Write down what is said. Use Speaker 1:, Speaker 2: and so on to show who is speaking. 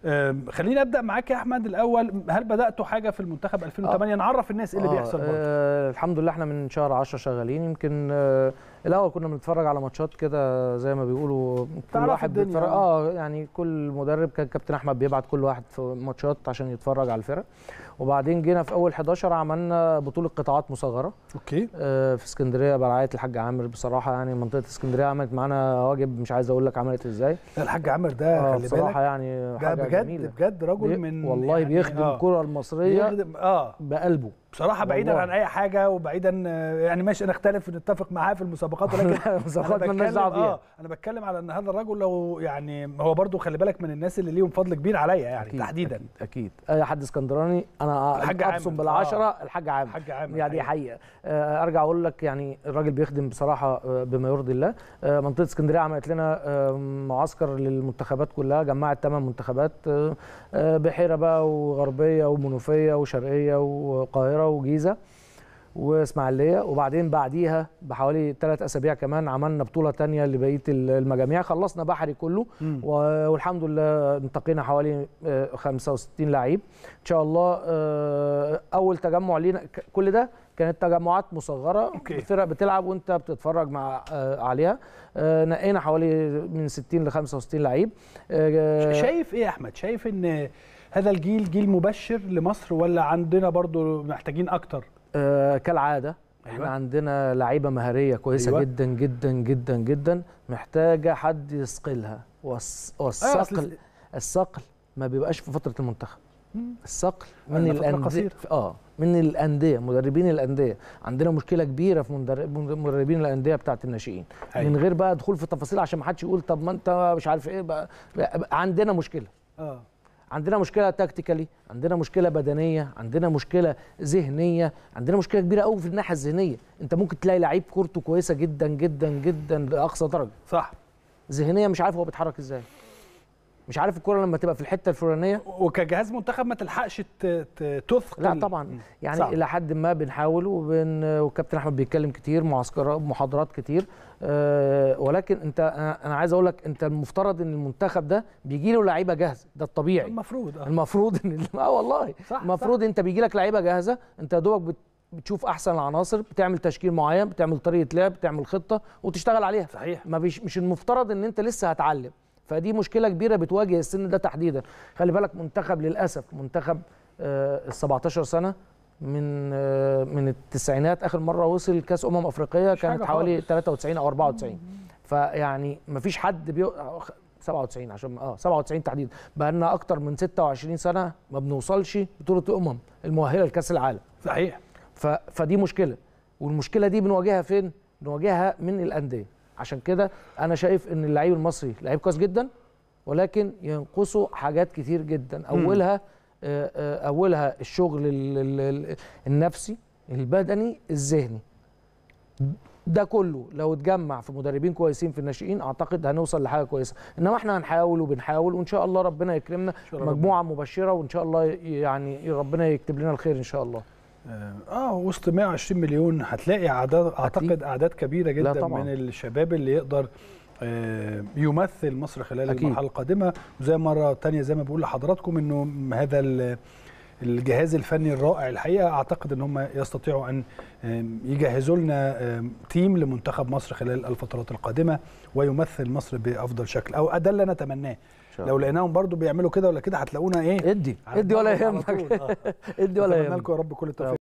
Speaker 1: آم، خليني ابدا معاك يا احمد الاول هل بداتوا حاجه في المنتخب 2008 نعرف الناس ايه اللي
Speaker 2: آه،
Speaker 1: بيحصل برضه
Speaker 2: آه الحمد لله احنا من شهر 10 شغالين يمكن آه الاول كنا بنتفرج على ماتشات كده زي ما بيقولوا كل
Speaker 1: تعرف
Speaker 2: واحد
Speaker 1: الدنيا،
Speaker 2: بيتفرج
Speaker 1: آه.
Speaker 2: اه يعني كل مدرب كان كابتن احمد بيبعت كل واحد في ماتشات عشان يتفرج على الفرق وبعدين جينا في اول 11 عملنا بطوله قطاعات مصغره
Speaker 1: اوكي
Speaker 2: آه، في اسكندريه برعايه الحاج عامر بصراحه يعني منطقه اسكندريه عملت معانا واجب مش عايز اقول لك عملت ازاي
Speaker 1: الحاج عامر ده
Speaker 2: اه
Speaker 1: خلي
Speaker 2: بصراحه
Speaker 1: بالك
Speaker 2: يعني
Speaker 1: ده
Speaker 2: حاجه
Speaker 1: بجد
Speaker 2: جميله
Speaker 1: بجد رجل
Speaker 2: بي-
Speaker 1: من
Speaker 2: والله
Speaker 1: يعني
Speaker 2: بيخدم
Speaker 1: آه،
Speaker 2: الكره المصريه
Speaker 1: بيخدم اه
Speaker 2: بقلبه
Speaker 1: بصراحه بعيدا
Speaker 2: والله.
Speaker 1: عن اي حاجه وبعيدا آه، يعني ماشي نختلف ونتفق معاه في المسابقات ولكن
Speaker 2: مسابقات
Speaker 1: أنا
Speaker 2: مالناش
Speaker 1: بتكلم-
Speaker 2: دعوه بيها
Speaker 1: اه انا بتكلم على ان هذا الرجل لو يعني هو برضو خلي بالك من الناس اللي ليهم فضل كبير عليا يعني
Speaker 2: أكيد
Speaker 1: تحديدا
Speaker 2: اكيد, أكيد. اي حد اسكندراني انا
Speaker 1: الحاج
Speaker 2: ابصم
Speaker 1: عامر.
Speaker 2: بالعشره الحاج عامر
Speaker 1: الحاج عامر
Speaker 2: يعني دي
Speaker 1: حقيقة.
Speaker 2: حقيقه آه، ارجع اقول لك يعني الراجل بيخدم بصراحه آه، بما يرضي الله آه، منطقه اسكندريه عملت لنا آه، معسكر للمنتخبات كلها جمعت ثمان منتخبات آه، آه، بحيره بقى وغربيه ومنوفيه وشرقيه وقاهره وجيزه واسماعيليه وبعدين بعديها بحوالي ثلاث اسابيع كمان عملنا بطوله تانية لبقيه المجاميع خلصنا بحري كله
Speaker 1: مم.
Speaker 2: و- والحمد لله انتقينا حوالي آه، 65 لعيب ان شاء الله آه، اول تجمع لينا ك- كل ده كانت تجمعات مصغره
Speaker 1: أوكي.
Speaker 2: فرق بتلعب وانت بتتفرج مع آه، عليها آه، نقينا حوالي من 60 ل 65 لعيب آه،
Speaker 1: شايف ايه يا احمد شايف ان هذا الجيل جيل مبشر لمصر ولا عندنا برضو محتاجين اكتر
Speaker 2: آه، كالعاده احنا
Speaker 1: أيوة.
Speaker 2: عندنا لعيبه مهاريه كويسه
Speaker 1: أيوة.
Speaker 2: أيوة. جدا جدا جدا جدا محتاجه حد يثقلها والص-
Speaker 1: أيوة،
Speaker 2: والثقل
Speaker 1: أصل-
Speaker 2: الثقل ما بيبقاش في فتره المنتخب
Speaker 1: مم.
Speaker 2: الثقل من
Speaker 1: لأنها فترة
Speaker 2: الانديه
Speaker 1: قصيرة.
Speaker 2: اه من الانديه مدربين الانديه عندنا مشكله كبيره في مدرب- مدربين الانديه بتاعت الناشئين
Speaker 1: أيوة.
Speaker 2: من غير بقى دخول في تفاصيل عشان ما حدش يقول طب ما انت مش عارف ايه بقى, بقى عندنا مشكله
Speaker 1: اه
Speaker 2: عندنا مشكله تكتيكالي عندنا مشكله بدنيه عندنا مشكله ذهنيه عندنا مشكله كبيره قوي في الناحيه الذهنيه انت ممكن تلاقي لعيب كورته كويسه جدا جدا جدا لاقصى درجه
Speaker 1: صح
Speaker 2: ذهنيا مش عارف هو بيتحرك ازاي مش عارف الكره لما تبقى في الحته الفلانيه
Speaker 1: وكجهاز منتخب ما تلحقش ت- ت- تثقل
Speaker 2: لا طبعا
Speaker 1: مم.
Speaker 2: يعني
Speaker 1: صعب.
Speaker 2: الى حد ما بنحاول وبن والكابتن احمد بيتكلم كتير معسكرات محاضرات كتير أه ولكن انت انا أنا عايز اقول لك انت المفترض ان المنتخب ده بيجي له لعيبه جاهزه ده الطبيعي
Speaker 1: المفروض اه
Speaker 2: المفروض ان اه والله
Speaker 1: صح،
Speaker 2: المفروض انت بيجي لك لعيبه جاهزه انت يا دوبك بت- بتشوف احسن العناصر بتعمل تشكيل معين بتعمل طريقه لعب بتعمل خطه وتشتغل عليها
Speaker 1: صحيح
Speaker 2: ما بيش مش المفترض ان انت لسه هتعلم فدي مشكله كبيره بتواجه السن ده تحديدا خلي بالك منتخب للاسف منتخب ال 17 سنه من آه، من التسعينات اخر مره وصل كاس امم افريقيه
Speaker 1: مش
Speaker 2: كانت
Speaker 1: حاجة
Speaker 2: حوالي
Speaker 1: خالص.
Speaker 2: 93 او 94 فيعني ما فيش حد بيو... 97 عشان اه 97 تحديدا بقى لنا اكتر من 26 سنه ما بنوصلش بطوله امم المؤهله لكاس العالم
Speaker 1: صحيح
Speaker 2: ف... فدي مشكله والمشكله دي بنواجهها فين بنواجهها من الانديه عشان كده انا شايف ان اللعيب المصري لعيب كويس جدا ولكن ينقصه حاجات كتير جدا اولها آه، آه، اولها الشغل ال- ال- ال- النفسي البدني الذهني ده كله لو اتجمع في مدربين كويسين في الناشئين اعتقد هنوصل لحاجه كويسه انما احنا هنحاول وبنحاول وان شاء الله ربنا يكرمنا
Speaker 1: شاء الله
Speaker 2: مجموعه مبشره وان شاء الله يعني ربنا يكتب لنا الخير ان شاء الله
Speaker 1: اه آه، وسط 120 مليون هتلاقي اعداد اعتقد اعداد كبيره جدا
Speaker 2: طبعاً.
Speaker 1: من الشباب اللي يقدر آه، يمثل مصر خلال
Speaker 2: أكيد.
Speaker 1: المرحله القادمه وزي مره تانية زي ما بقول لحضراتكم انه هذا ال- الجهاز الفني الرائع الحقيقه اعتقد ان هم يستطيعوا ان آم، يجهزوا لنا آم، تيم لمنتخب مصر خلال الفترات القادمه ويمثل مصر بافضل شكل او ده اللي انا اتمناه
Speaker 2: شاء
Speaker 1: لو لقيناهم برضو بيعملوا كده ولا كده هتلاقونا ايه
Speaker 2: ادي
Speaker 1: على
Speaker 2: ادي ولا
Speaker 1: دماغهم على
Speaker 2: يهمك
Speaker 1: طول. آه.
Speaker 2: ادي ولا
Speaker 1: اتمنى
Speaker 2: يهمك
Speaker 1: لكم يا رب كل التوفيق